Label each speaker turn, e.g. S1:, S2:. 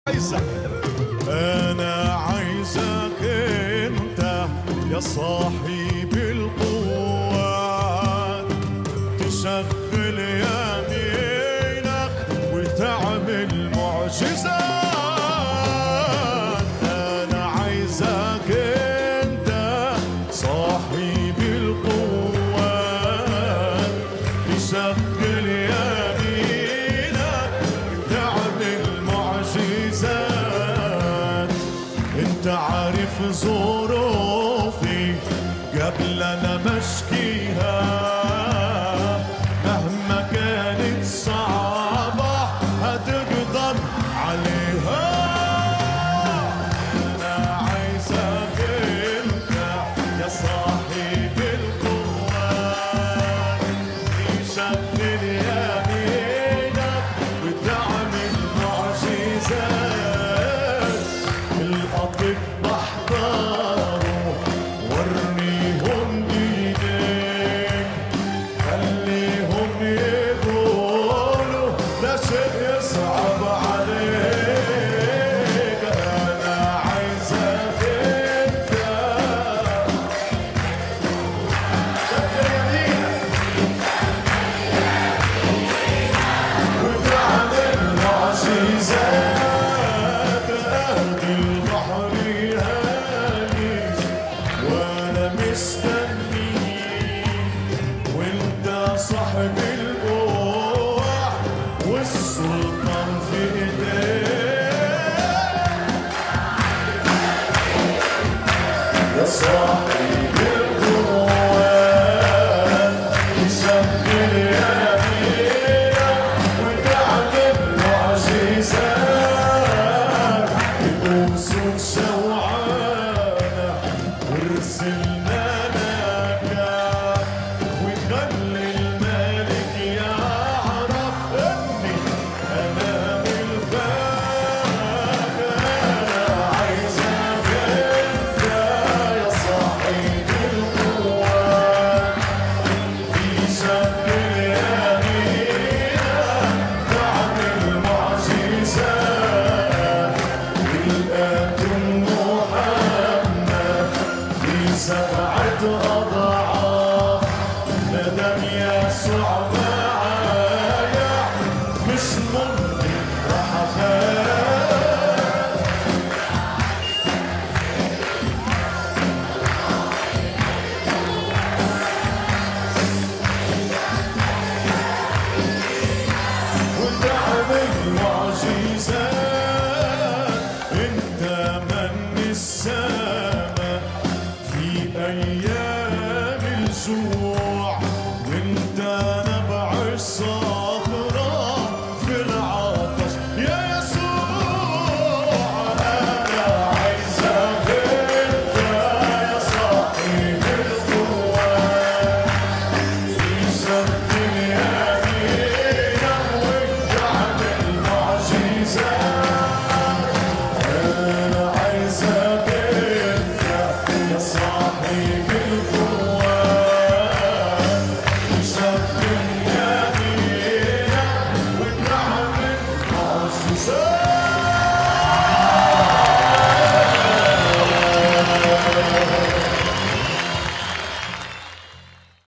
S1: عايزك انا عايزك انت يا صاحب القوات تشغل يمينك وتعمل معجزات انا عايزك انت صاحب القوات تشغل يمينك تعمل معجزات انت عارف ظروفي قبل انا مشكيها مهما كانت صعبة هتقدر عليها انا عايزك انت يا صاحب القوات تشغل يمينك وتعمل معجزات الأطباء احضروا ورنيهم ايديك خليهم يقولوا لا شيء يصعب عليك انا عايزك انت شغل يمينك وتعمل معجزات أهدي البحر يهاني وأنا مستنيك وأنت صاحب القوة والسلطان في إيديك يا صاحب القوة تشغل يمينك وتعمل معجزات يقوم صوت